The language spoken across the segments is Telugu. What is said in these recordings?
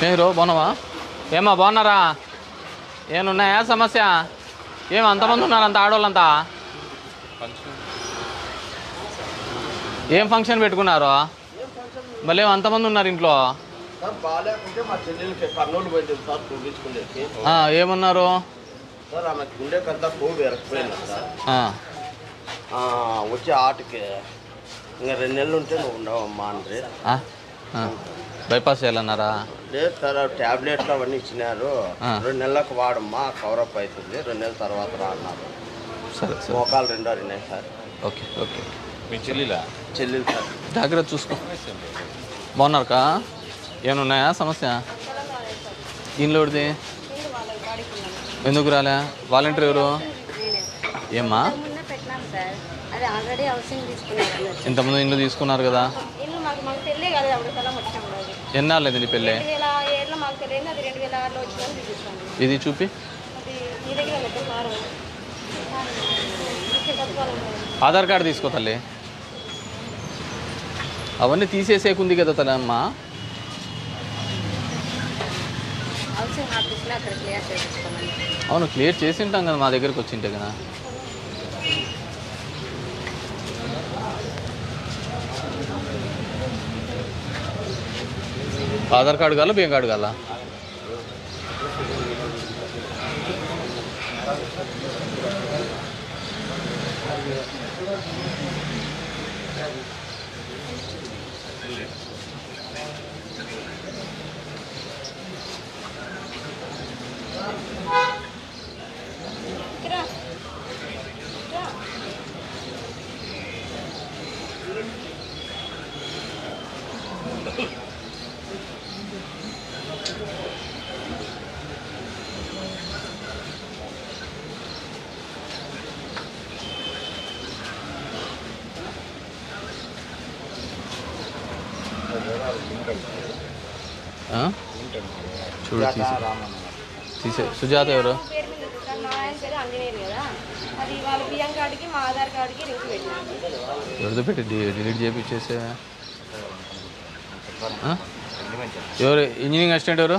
మీరు బాగున్నావా ఏమా బాగున్నారా ఏమన్నాయా సమస్య ఏం అంతమంది ఉన్నారు అంత ఆడవాళ్ళంతా ఏం ఫంక్షన్ పెట్టుకున్నారు మళ్ళీ ఏం అంతమంది ఉన్నారు ఇంట్లో సార్ బాగాలేకుంటే మా చెల్లెలకి కర్నూలు పోయింది సార్ చూపించుకునేసి ఆ, ఏమన్నారు సార్ ఆమె గుండెకంతా కొవ్వు ఎరకపోయింది సార్ ఆ, ఆ, వచ్చే ఆటకి ఇంకా రెండు నెలలు ఉంటే నువ్వు ఉండవమ్మా అంటే ఆ, ఆ. బైపాస్ చేయాలన్నారా లేదు సార్ ట్యాబ్లెట్లు అవన్నీ ఇచ్చినారు ఆ. రెండు నెలలకు వాడమ్మా కవరప్ అవుతుంది రెండు నెలల తర్వాత రా అన్నారు సరే సరే మోకాలు రెండు అరినాయి సార్ ఓకే ఓకే మీ చెల్లిలా చెల్లెలు సార్ జాగ్రత్త చూసుకో బాగున్నారుకా ఏమన్నాయా సమస్య ఇంట్లోడిది ఎందుకు రాలే వాలంటీర్ ఎవరు ఏమ్మా ముందే పెట్టినాం సార్ అది ఆల్రెడీ హౌసింగ్ తీసుకున్నారు అన్నట్టు. ఇంతకుముందు ఇల్లు తీసుకున్నారు కదా ఇల్లు మాకు మాకు తెలియదు కదా అప్పుడు కలం వచ్చినాం రోజు ఎన్నాళ్ళది నీ పెళ్ళి రెండు వేల ఏడులో మాకు తెలియదు అది రెండు వేల ఆరులో వచ్చిందని చూపిస్తాను ఇది చూపి అది మీ దగ్గర ఉంది కారు ఇక్కడ తత్వాలు ఉన్నాయి. ఆధార్ కార్డు తీసుకో తల్లి అవన్నీ తీసేసేకుంది కదా తన అమ్మ హౌసింగ్ ఆఫీస్లో అక్కడ క్లియర్ చేయించుకోమని అవును క్లియర్ చేసి ఉంటాం కదా మా దగ్గరకు వచ్చింటే కదా ఆధార్ కార్డు కావాలా బియ్యం కార్డు కావాలా ఇక్కడ ఆ? చూడు తీసి తీసే సుజాత ఎవరు పేరు మీద ఉంది సార్ మా ఆయన పేరు ఆంజనేయులు కదా అది వాళ్ళ బియ్యం కార్డుకి మా ఆధార్ కార్డుకి లింక్ పెట్టినాం ఎవరితో పెట్టి డి- డిలీట్ చేయించేసే ఎవరు ఇంజనీరింగ్ అసిస్టెంట్ ఎవరు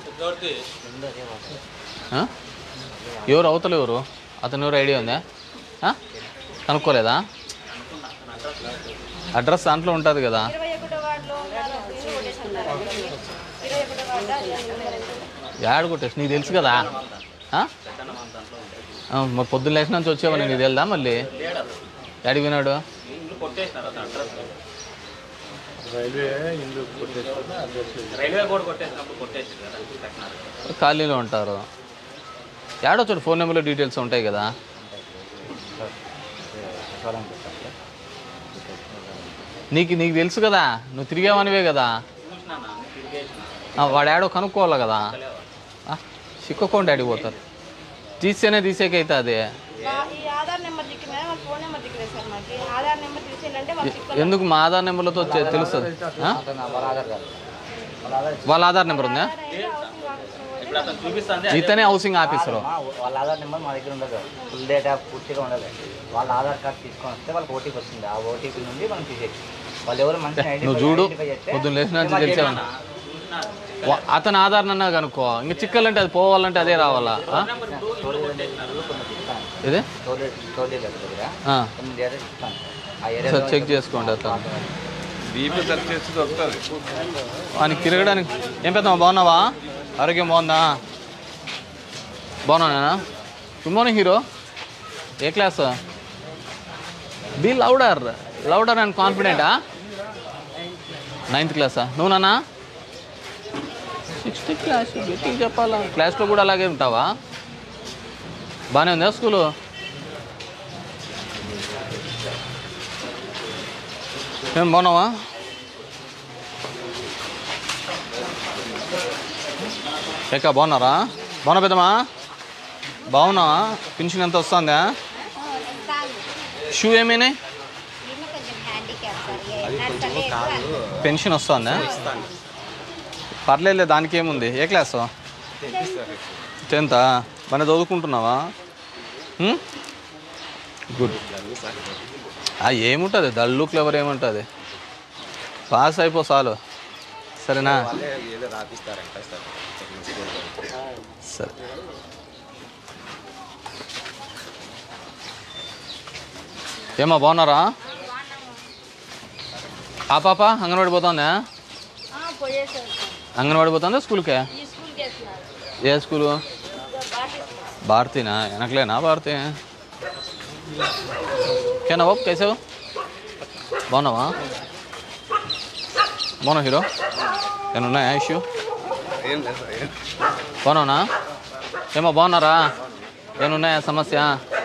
ఆ? ఎవరు అవతల ఎవరు అతను ఎవరు ఐడియా ఉందా ఆ? కనుక్కోలేదా అడ్రస్ దాంట్లో ఉంటుంది కదా ఇరవై ఒకటో వార్డులో ఉన్నారు ఇల్లు కొట్టేసుకున్నారు ఇరవై ఒకటో వార్డు అది నెంబర్ ఎంత? యాడ్ కొట్టేసి నీకు తెలుసు కదా ఆ? ఆ, మరి పొద్దున్న లేచిన నుంచి వచ్చావా నీకు తెలుదా మళ్ళీ యాడికి వినాడు రైల్వే బోర్డు కొట్టేసినప్పుడు కొట్టేసి కదా కట్టినారు ఖాళీలో ఉంటారు యాడో చోటు ఫోన్ నెంబర్లో డీటెయిల్స్ ఉంటాయి కదా నీకు నీకు తెలుసు కదా నువ్వు తిరిగావనివే కదా చూసినానా తిరిగేసిన ఆ, వాడు యాడో కనుక్కోవాలి కదా ఆ, చిక్కుకోండి ఆడికి పోతారు తీస్తేనే తీసేకైతే అదే మా- ఈ ఆధార్ నెంబర్ దిక్కునే వాళ్ళ ఫోన్ నెంబర్ దిక్కులేదు సార్ మాకు ఆధార్ నెంబర్ తీసేయాలంటే వాళ్ళు చిక్కలు ఎందుకు మా ఆధార్ నెంబర్లతో చె- తెలుస్తుంది ఆ? వాళ్ళ ఆధార్ నెంబర్ ఉందా ఇప్పుడు అతను చూపిస్తుంది ఇతనే హౌసింగ్ ఆఫీసరు మా వాళ్ళ ఆధార్ నెంబర్ మా దగ్గర ఉండదు ఫుల్ డేటా పూర్తిగా ఉండదు వాళ్ళ ఆధార్ కార్డ్ తీసుకొని వస్తే వాళ్ళకి ఓటీపీ వస్తుంది ఆ ఓటీపీ నుండి మనం తీసేయచ్చు వాళ్ళు ఎవరు మంచి నువ్వు చూడు పొద్దున్న లేచిన నుంచి తెలిసావు వా- అతని ఆధార్ నన్నా కనుక్కో ఇంకా చిక్కలంటే అది పోవాలంటే అదే రావాలా ఆ? ఇదే స్టోరేజ్ స్టోరేజ్ దగ్గర ఆ. కొన్ని డేటా ఇస్తాను ఆ ఏరియా ఒకసారి చెక్ చేసుకోండి అతను డీప్ సెర్చ్ చేసి దొరుకుతుంది వానికి తిరగడానికి ఏం పెద్దమ్మా బాగున్నావా ఆరోగ్యం బాగుందా బాగున్నానా గుడ్ మార్నింగ్ హీరో ఏ class be louder louder and కాన్ఫిడెంటా నైన్త్ క్లాసా నువ్వు నానా సిక్స్త్ క్లాస్ గట్టిగా చెప్పాలా క్లాస్లో కూడా అలాగే ఉంటావా బాగానే ఉందా స్కూలు ఏం బాగున్నావా ఏకా బాగున్నారా బాగున్నా పెద్దమా బాగున్నావా పెన్షన్ ఎంత వస్తుందా షూ ఏమైనాయి కొంచెం హ్యాండిక్యాప్ సార్ పెన్షన్ వస్తుందా పర్లేదు దానికి ఏముంది ఏ క్లాసు టెన్తా మన చదువుకుంటున్నావా హ్మ్? గుడ్ ఆ, ఏముంటుంది దళ్ళు క్లెవర్ ఏముంటుంది పాస్ అయిపో చాలు సరేనా వాళ్ళే ఏదో రాపిస్తారంట సార్ సరే ఏమా బాగున్నారా ఆ పాప అంగన్వాడి పోతుందా పోయేసారు అంగన్వాడి పోతుందా స్కూల్కే ఈ స్కూల్కి వేస్తున్నారు ఏ స్కూలు భారతీనా వెనకలేనా భారతి కేనా బాబు కేసావు బాగున్నావా బాగున్నావు హీరో ఏమన్నా ఉన్నాయా ఇష్యూ ఏం లేదు సార్ ఏం బాగున్నావునా ఏమో బాగున్నారా ఏమన్నాయా సమస్య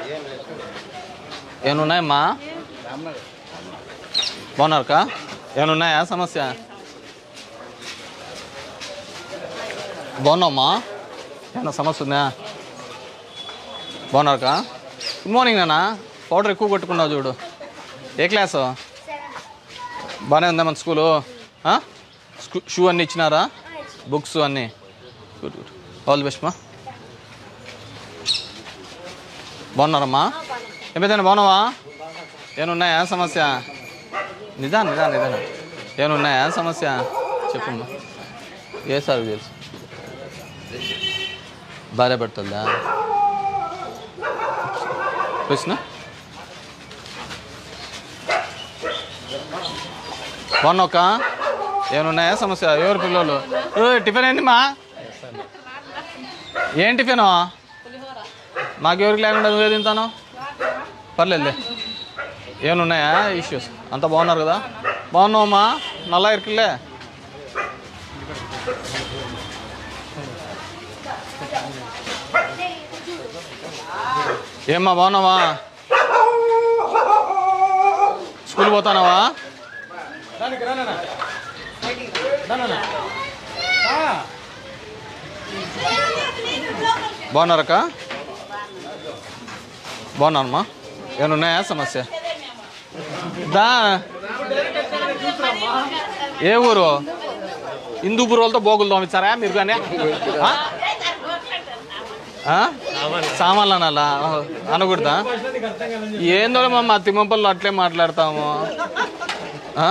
ఏమన్నాయమ్మా బాగున్నారకా ఏమన్నాయా సమస్య బాగున్నావమ్మా ఏమన్నా సమస్య ఉందా బాగున్నారకా గుడ్ మార్నింగ్ నాన్న పౌడర్ ఎక్కువ కొట్టుకున్నావు చూడు ఏ క్లాసు బాగానే ఉందా మన స్కూలు ఆ? స్కూ షూ అన్నీ ఇచ్చినారా బుక్స్ అన్నీ good good all the best మా బాగున్నారమ్మా ఏమైనా బాగున్నావా ఏమన్నాయా సమస్య నిదాన్ నిదాన్ నిదాన్ ఏమన్నాయా సమస్య చెప్పమ్మా ఏ సార్ తెలుసు భార్య పడుతుందా ప్రశ్న బాగున్నావుక ఏమన్నాయా సమస్య ఎవరు పిల్లలు ఓ టిఫిన్ ఏంటి మా ఏం టిఫిన్ మాకెవరికి లేకుండా నువ్వే తింటాను పర్లేదులే ఏమన్నాయా ఇష్యూస్ అంతా బాగున్నారు కదా బాగున్నావమ్మా నల్లా ఇరుకులే ఏమ్మా బాగున్నావా స్కూల్ పోతానావా బాగున్నారక్క బాగున్నారమ్మా ఏమైనా ఉన్నాయా సమస్య దా ఏ ఊరు హిందూపూర్ వాళ్ళతో బోగులు తోమిచ్చారా మీరు కానీ ఆ? ఆ? సామాన్లు అనాలా అనకూడదా ఏందో మా తిమ్మపల్లి అట్లే మాట్లాడతాము ఆ?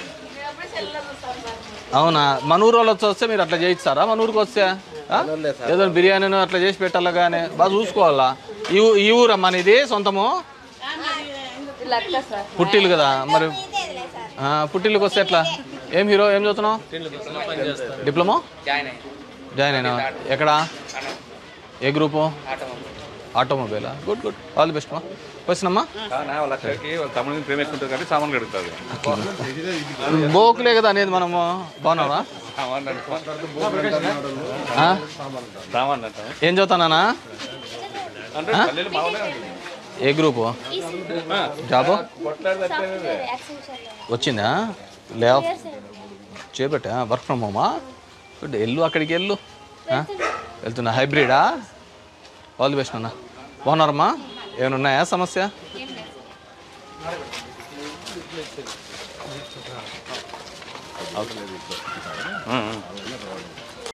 అవునా మన ఊరు వాళ్ళు వచ్చి వస్తే మీరు అట్లా చేయిస్తారా మన ఊరికి వస్తే ఆ? ఏదో బిర్యానీను అట్లా చేసి పెట్టాలా కానీ బాగా చూసుకోవాలా ఈ ఊ- ఈ ఊరమ్మా నీది సొంతము లక్క సార్ పుట్టిల్లు కదా మరి ఆ, పుట్టిల్లుకి వస్తే ఎట్లా ఏం హీరో ఏం చదువుతున్నావు డిప్లొమా జాయిన్ అయ్యి జాయిన్ అయినా ఎక్కడా ఏ గ్రూపు ఆటోమొబైలా good good all the best మా వచ్చినమ్మా నా వాళ్ళ అక్కడికి వాళ్ళ తమ్ముడిని ప్రేమ ఎక్కువ ఉంటుంది కాబట్టి సామాన్లు కడుగుతుంది బోకులే కదా అనేది మనము బాగున్నావా సామాన్లు అనుకో ఆ? సామాన్లు అంటాం ఏం చదువుతానా అంటే పల్లెలు మామూలుగా ఉంటుంది ఏ గ్రూపు జాబు కొట్లాడి తప్పేదే. వచ్చిందా లే ఆఫ్ చేపట్టా వర్క్ ఫ్రమ్ హోమా గుడ్ వెళ్ళు అక్కడికి వెళ్ళు ఆ? వెళ్తున్నా హైబ్రిడా ఆల్ ది బెస్ట్ అన్న బాగున్నారమ్మా ఏమైనా ఉన్నాయా సమస్య